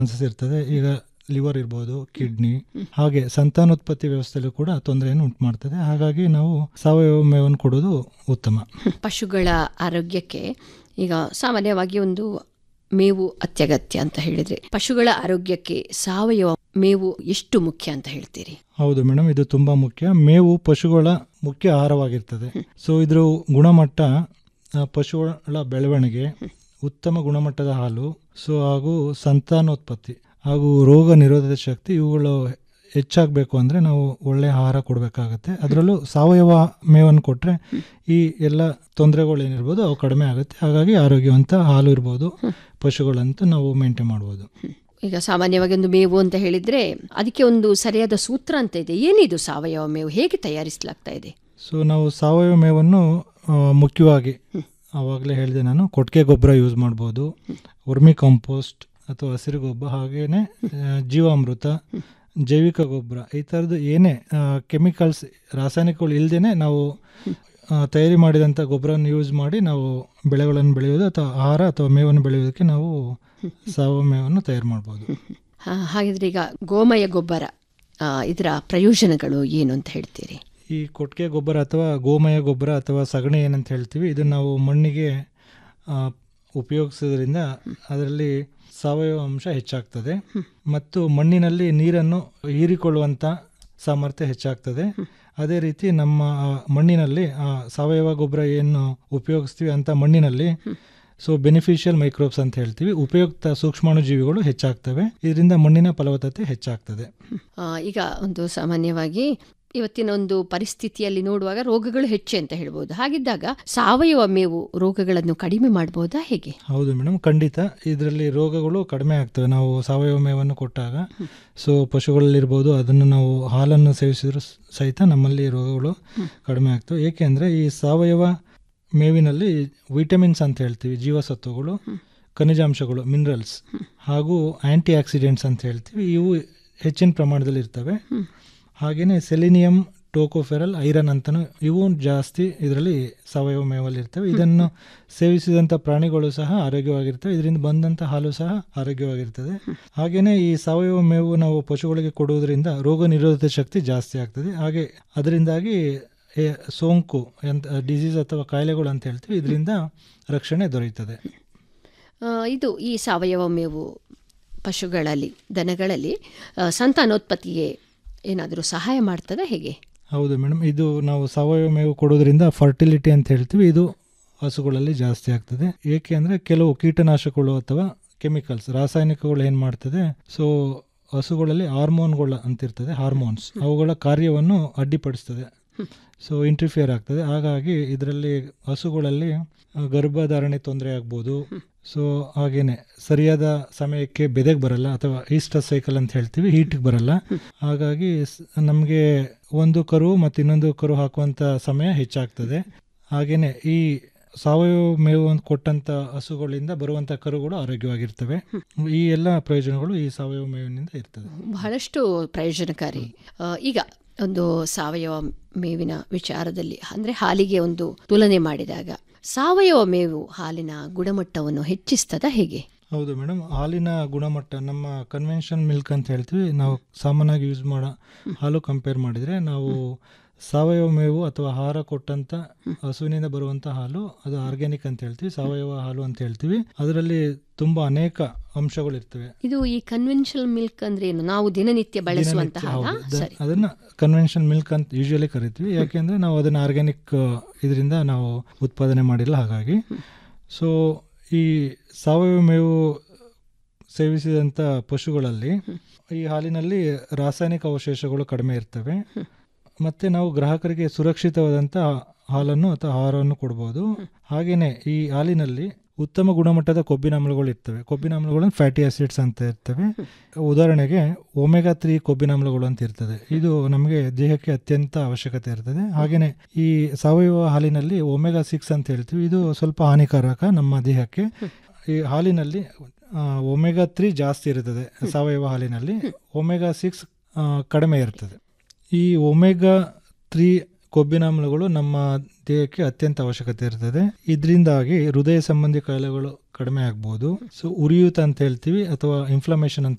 Chances ಇರ್ತದೆ ಈಗ liver ಇರ್ಬೋದು ಕಿಡ್ನಿ ಹಾಗೆ ಸಂತಾನೋತ್ಪತ್ತಿ ವ್ಯವಸ್ಥೆಯಲ್ಲೂ ಕೂಡ ತೊಂದರೆಯನ್ನು ಉಂಟು ಮಾಡ್ತದೆ ಹಾಗಾಗಿ ನಾವು ಸಾವಯವ ಮೇವನ್ನು ಕೊಡೋದು ಉತ್ತಮ ಪಶುಗಳ ಆರೋಗ್ಯಕ್ಕೆ ಈಗ ಸಾಮಾನ್ಯವಾಗಿ ಒಂದು ಮೇವು ಅತ್ಯಗತ್ಯ ಅಂತ ಹೇಳಿದ್ರೆ ಪಶುಗಳ ಆರೋಗ್ಯಕ್ಕೆ ಸಾವಯವ ಮೇವು ಎಷ್ಟು ಮುಖ್ಯ ಅಂತ ಹೇಳ್ತೀರಿ ಹೌದು ಮೇಡಮ್ ಇದು ತುಂಬಾ ಮುಖ್ಯ ಮೇವು ಪಶುಗಳ ಮುಖ್ಯ ಆಹಾರವಾಗಿರ್ತದೆ ಸೊ ಇದ್ರ ಗುಣಮಟ್ಟ ಆ, ಪಶುಗಳ ಬೆಳವಣಿಗೆ ಉತ್ತಮ ಗುಣಮಟ್ಟದ ಹಾಲು ಸೊ ಹಾಗೂ ಸಂತಾನೋತ್ಪತ್ತಿ ಹಾಗೂ ರೋಗ ನಿರೋಧಕ ಶಕ್ತಿ ಇವುಗಳು ಹೆಚ್ಚಾಗಬೇಕು ಅಂದರೆ ನಾವು ಒಳ್ಳೆ ಆಹಾರ ಕೊಡಬೇಕಾಗತ್ತೆ ಅದರಲ್ಲೂ ಸಾವಯವ ಮೇವನ್ನು ಕೊಟ್ಟರೆ ಈ ಎಲ್ಲ ತೊಂದರೆಗಳು ಏನಿರ್ಬೋದು ಅವು ಕಡಿಮೆ ಆಗುತ್ತೆ ಹಾಗಾಗಿ ಆರೋಗ್ಯವಂತ ಹಾಲು ಇರ್ಬೋದು ಪಶುಗಳಂತೂ ನಾವು ಮೇಂಟೈನ್ ಮಾಡ್ಬೋದು ಈಗ ಸಾಮಾನ್ಯವಾಗಿ ಒಂದು ಮೇವು ಅಂತ ಹೇಳಿದ್ರೆ ಅದಕ್ಕೆ ಒಂದು ಸರಿಯಾದ ಸೂತ್ರ ಅಂತ ಇದೆ ಏನಿದು ಸಾವಯವ ಮೇವು ಹೇಗೆ ತಯಾರಿಸಲಾಗ್ತಾ ಇದೆ ಸೊ ನಾವು ಸಾವಯವ ಮೇವನ್ನು ಆ, ಮುಖ್ಯವಾಗಿ ಆವಾಗಲೇ ಹೇಳಿದೆ ನಾನು ಕೊಟ್ಟಿಗೆ ಗೊಬ್ಬರ ಯೂಸ್ ಮಾಡ್ಬೋದು ವರ್ಮಿ ಕಾಂಪೋಸ್ಟ್ ಅಥವಾ ಹಸಿರು ಗೊಬ್ಬರ ಹಾಗೇನೆ ಆ, ಜೀವಾಮೃತ ಜೈವಿಕ ಗೊಬ್ಬರ ಈ ಥರದ್ದು ಏನೇ ಕೆಮಿಕಲ್ಸ್ ರಾಸಾಯನಿಕಗಳು ಇಲ್ಲದೇ ನಾವು ಆ, ತಯಾರಿ ಮಾಡಿದಂಥ ಗೊಬ್ಬರವನ್ನು ಯೂಸ್ ಮಾಡಿ ನಾವು ಬೆಳೆಗಳನ್ನು ಬೆಳೆಯೋದು ಅಥವಾ ಆಹಾರ ಅಥವಾ ಮೇವನ್ನು ಬೆಳೆಯೋದಕ್ಕೆ ನಾವು ಸಾವಯವ ಮೇವನ್ನು ತಯಾರು ಮಾಡ್ಬೋದು ಹಾ, ಹಾಗಿದ್ರೆ ಈಗ ಗೋಮಯ ಗೊಬ್ಬರ ಆ, ಇದರ ಪ್ರಯೋಜನಗಳು ಏನು ಅಂತ ಹೇಳ್ತೀರಿ ಈ ಕೊಟ್ಟಿಗೆ ಗೊಬ್ಬರ ಅಥವಾ ಗೋಮಯ ಗೊಬ್ಬರ ಅಥವಾ ಸಗಣಿ ಏನಂತ ಹೇಳ್ತೀವಿ ಇದನ್ನು ನಾವು ಮಣ್ಣಿಗೆ ಆ, ಉಪಯೋಗಿಸೋದ್ರಿಂದ ಅದರಲ್ಲಿ ಸಾವಯವ ಅಂಶ ಹೆಚ್ಚಾಗ್ತದೆ ಮತ್ತು ಮಣ್ಣಿನಲ್ಲಿ ನೀರನ್ನು ಹೀರಿಕೊಳ್ಳುವಂಥ ಸಾಮರ್ಥ್ಯ ಹೆಚ್ಚಾಗ್ತದೆ ಅದೇ ರೀತಿ ನಮ್ಮ ಆ, ಮಣ್ಣಿನಲ್ಲಿ ಆ ಸಾವಯವ ಗೊಬ್ಬರ ಏನು ಉಪಯೋಗಿಸ್ತೀವಿ ಅಂತ ಮಣ್ಣಿನಲ್ಲಿ ಸೊ ಬೆನಿಫಿಷಿಯಲ್ ಮೈಕ್ರೋಬ್ಸ್ ಅಂತ ಹೇಳ್ತೀವಿ ಉಪಯುಕ್ತ ಸೂಕ್ಷ್ಮಾಣುಜೀವಿಗಳು ಹೆಚ್ಚಾಗ್ತವೆ ಇದರಿಂದ ಮಣ್ಣಿನ ಫಲವತ್ತತೆ ಹೆಚ್ಚಾಗ್ತದೆ ಆ, ಈಗ ಒಂದು ಸಾಮಾನ್ಯವಾಗಿ ಇವತ್ತಿನ ಒಂದು ಪರಿಸ್ಥಿತಿಯಲ್ಲಿ ನೋಡುವಾಗ ರೋಗಗಳು ಹೆಚ್ಚೆ ಅಂತ ಹೇಳ್ಬೋದು ಹಾಗಿದ್ದಾಗ ಸಾವಯವ ಮೇವು ರೋಗಗಳನ್ನು ಕಡಿಮೆ ಮಾಡಬಹುದಾ ಹೇಗೆ ಹೌದು ಮೇಡಮ್ ಖಂಡಿತ ಇದರಲ್ಲಿ ರೋಗಗಳು ಕಡಿಮೆ ಆಗ್ತವೆ ನಾವು ಸಾವಯವ ಮೇವನ್ನು ಕೊಟ್ಟಾಗ ಸೊ ಪಶುಗಳಲ್ಲಿರ್ಬೋದು ಅದನ್ನು ನಾವು ಹಾಲನ್ನು ಸೇವಿಸಿದ್ರು ಸ್- ಸಹಿತ ನಮ್ಮಲ್ಲಿ ರೋಗಗಳು ಕಡಿಮೆ ಆಗ್ತವೆ ಏಕೆಂದರೆ ಈ ಸಾವಯವ ಮೇವಿನಲ್ಲಿ ವಿಟಮಿನ್ಸ್ ಅಂತ ಹೇಳ್ತೀವಿ ಜೀವಸತ್ವಗಳು ಖನಿಜಾಂಶಗಳು ಮಿನರಲ್ಸ್ ಹಾಗೂ ಆ್ಯಂಟಿ ಆಕ್ಸಿಡೆಂಟ್ಸ್ ಅಂತ ಹೇಳ್ತೀವಿ ಇವು ಹೆಚ್ಚಿನ ಪ್ರಮಾಣದಲ್ಲಿ ಇರ್ತವೆ ಹಾಗೆಯೇ ಸೆಲಿನಿಯಂ ಟೋಕೋಫೆರಲ್ ಐರನ್ ಅಂತಲೂ ಇವು ಜಾಸ್ತಿ ಇದರಲ್ಲಿ ಸಾವಯವ ಮೇವಲ್ಲಿ ಇರ್ತವೆ ಇದನ್ನು ಸೇವಿಸಿದಂಥ ಪ್ರಾಣಿಗಳು ಸಹ ಆರೋಗ್ಯವಾಗಿರ್ತವೆ ಇದರಿಂದ ಬಂದಂಥ ಹಾಲು ಸಹ ಆರೋಗ್ಯವಾಗಿರ್ತದೆ ಹಾಗೆಯೇ ಈ ಸಾವಯವ ಮೇವು ನಾವು ಪಶುಗಳಿಗೆ ಕೊಡುವುದರಿಂದ ರೋಗ ನಿರೋಧಕ ಶಕ್ತಿ ಜಾಸ್ತಿ ಆಗ್ತದೆ ಹಾಗೆ ಅದರಿಂದಾಗಿ ಏ, ಸೋಂಕು ಎಂತ ಡಿಸೀಸ್ ಅಥವಾ ಕಾಯಿಲೆಗಳು ಅಂತ ಹೇಳ್ತೀವಿ ಇದರಿಂದ ರಕ್ಷಣೆ ದೊರೆಯುತ್ತದೆ ಆ, ಇದು ಈ ಸಾವಯವ ಮೇವು ಪಶುಗಳಲ್ಲಿ ದನಗಳಲ್ಲಿ ಆ, ಸಂತಾನೋತ್ಪತ್ತಿಗೆ ಏನಾದರೂ ಸಹಾಯ ಮಾಡ್ತದಾ ಹೇಗೆ ಹೌದು ಮೇಡಮ್ ಇದು ನಾವು ಸಾವಯವ ಮೇವು ಕೊಡೋದ್ರಿಂದ ಫರ್ಟಿಲಿಟಿ ಅಂತ ಹೇಳ್ತೀವಿ ಇದು ಹಸುಗಳಲ್ಲಿ ಜಾಸ್ತಿ ಆಗ್ತದೆ ಏಕೆ ಅಂದರೆ ಕೆಲವು ಕೀಟನಾಶಕಗಳು ಅಥವಾ ಕೆಮಿಕಲ್ಸ್ ರಾಸಾಯನಿಕಗಳು ಏನು ಮಾಡ್ತದೆ ಸೊ ಹಸುಗಳಲ್ಲಿ ಹಾರ್ಮೋನ್ಗಳು ಅಂತಿರ್ತದೆ ಹಾರ್ಮೋನ್ಸ್ ಅವುಗಳ ಕಾರ್ಯವನ್ನು ಅಡ್ಡಿಪಡಿಸ್ತದೆ ಸೊ ಇಂಟರ್ಫಿಯರ್ ಆಗ್ತದೆ ಹಾಗಾಗಿ ಇದರಲ್ಲಿ ಹಸುಗಳಲ್ಲಿ ಆ, ಗರ್ಭಧಾರಣೆ ತೊಂದರೆ ಆಗ್ಬೋದು ಸೊ ಹಾಗೇನೆ ಸರಿಯಾದ ಸಮಯಕ್ಕೆ ಬೆದೆಗೆ ಬರಲ್ಲ ಅಥವಾ ಈಸ್ಟರ್ ಸೈಕಲ್ ಅಂತ ಹೇಳ್ತೀವಿ ಹೀಟಿಗೆ ಬರಲ್ಲ ಹಾಗಾಗಿ ನಮಗೆ ಒಂದು ಕರು ಮತ್ತು ಇನ್ನೊಂದು ಕರು ಹಾಕುವಂಥ ಸಮಯ ಹೆಚ್ಚಾಗ್ತದೆ ಹಾಗೇನೆ ಈ ಸಾವಯವ ಮೇವು ಅಂತ ಕೊಟ್ಟಂತ ಹಸುಗಳಿಂದ ಬರುವಂಥ ಕರುಗಳು ಆರೋಗ್ಯವಾಗಿರ್ತವೆ ಈ ಎಲ್ಲ ಪ್ರಯೋಜನಗಳು ಈ ಸಾವಯವ ಮೇವಿನಿಂದ ಇರ್ತದೆ ಬಹಳಷ್ಟು ಪ್ರಯೋಜನಕಾರಿ ಆ, ಈಗ ಒಂದು ಸಾವಯವ ಮೇವಿನ ವಿಚಾರದಲ್ಲಿ ಅಂದರೆ ಹಾಲಿಗೆ ಒಂದು ತುಲನೆ ಮಾಡಿದಾಗ ಸಾವಯವ ಮೇವು ಹಾಲಿನ ಗುಣಮಟ್ಟವನ್ನು ಹೆಚ್ಚಿಸ್ತದ ಹೇಗೆ ಹೌದು ಮೇಡಮ್ ಹಾಲಿನ ಗುಣಮಟ್ಟ ನಮ್ಮ ಕನ್ವೆನ್ಷನ್ ಮಿಲ್ಕ್ ಅಂತ ಹೇಳ್ತೀವಿ ನಾವು ಸಾಮಾನ್ಯವಾಗಿ ಯೂಸ್ ಮಾಡೋ ಹಾಲು ಕಂಪೇರ್ ಮಾಡಿದರೆ ನಾವು ಸಾವಯವ ಮೇವು ಅಥವಾ ಆಹಾರ ಕೊಟ್ಟಂತ ಹಸುವಿನಿಂದ ಬರುವಂಥ ಹಾಲು ಅದು ಆರ್ಗ್ಯಾನಿಕ್ ಅಂತ ಹೇಳ್ತೀವಿ ಸಾವಯವ ಹಾಲು ಅಂತ ಹೇಳ್ತೀವಿ ಅದರಲ್ಲಿ ತುಂಬಾ ಅನೇಕ ಅಂಶಗಳಿರ್ತವೆ ಇದು ಈ ಕನ್ವೆನ್ಷನಲ್ ಮಿಲ್ಕ್ ಅಂದ್ರೆ ಏನು ನಾವು ದಿನನಿತ್ಯ ಬಳಸುವಂತಹ ದಿನನಿತ್ಯ ಹಾಲಾ? ಹೌದು. ದ- ಸರಿ ಅದನ್ನ ಕನ್ವೆನ್ಷನ್ ಮಿಲ್ಕ್ ಅಂತ ಯೂಶುವಲಿ ಕರಿತೀವಿ ಯಾಕೆಂದ್ರೆ ನಾವು ಅದನ್ನ ಆರ್ಗ್ಯಾನಿಕ್ ಇದರಿಂದ ನಾವು ಉತ್ಪಾದನೆ ಮಾಡಿಲ್ಲ ಹಾಗಾಗಿ ಸೊ ಈ ಸಾವಯವ ಮೇವು ಸೇವಿಸಿದಂಥ ಪಶುಗಳಲ್ಲಿ ಈ ಹಾಲಿನಲ್ಲಿ ರಾಸಾಯನಿಕ ಅವಶೇಷಗಳು ಕಡಿಮೆ ಇರ್ತವೆ ಮತ್ತೆ ನಾವು ಗ್ರಾಹಕರಿಗೆ ಸುರಕ್ಷಿತವಾದಂಥ ಹಾಲನ್ನು ಅಥವಾ ಆಹಾರವನ್ನು ಕೊಡ್ಬೋದು ಹಾಗೆಯೇ ಈ ಹಾಲಿನಲ್ಲಿ ಉತ್ತಮ ಗುಣಮಟ್ಟದ ಕೊಬ್ಬಿನಾಮ್ಲಗಳು ಇರ್ತವೆ ಕೊಬ್ಬಿನಾಮ್ಲಗಳನ್ನು ಫ್ಯಾಟಿ ಆಸಿಡ್ಸ್ ಅಂತ ಇರ್ತವೆ ಉದಾಹರಣೆಗೆ ಒಮೆಗಾ ತ್ರೀ ಕೊಬ್ಬಿನಾಮ್ಲಗಳು ಅಂತ ಇರ್ತದೆ ಇದು ನಮಗೆ ದೇಹಕ್ಕೆ ಅತ್ಯಂತ ಅವಶ್ಯಕತೆ ಇರ್ತದೆ ಹಾಗೆಯೇ ಈ ಸಾವಯವ ಹಾಲಿನಲ್ಲಿ ಒಮೆಗಾ ಸಿಕ್ಸ್ ಅಂತ ಹೇಳ್ತೀವಿ ಇದು ಸ್ವಲ್ಪ ಹಾನಿಕಾರಕ ನಮ್ಮ ದೇಹಕ್ಕೆ ಈ ಹಾಲಿನಲ್ಲಿ ಒಮೆಗಾ ತ್ರೀ ಜಾಸ್ತಿ ಇರ್ತದೆ ಸಾವಯವ ಹಾಲಿನಲ್ಲಿ ಒಮೆಗಾ ಸಿಕ್ಸ್ ಕಡಿಮೆ ಇರ್ತದೆ ಈ ಒಮೆಗಾ ತ್ರೀ ಕೊಬ್ಬಿನಾಮ್ಲಗಳು ನಮ್ಮ ದೇಹಕ್ಕೆ ಅತ್ಯಂತ ಅವಶ್ಯಕತೆ ಇರ್ತದೆ ಇದರಿಂದಾಗಿ ಹೃದಯ ಸಂಬಂಧಿ ಕಾಯಿಲೆಗಳು ಕಡಿಮೆ ಆಗ್ಬೋದು ಸೊ ಉರಿಯೂತ ಅಂತ ಹೇಳ್ತೀವಿ ಅಥವಾ ಇನ್ಫ್ಲಮೇಷನ್ ಅಂತ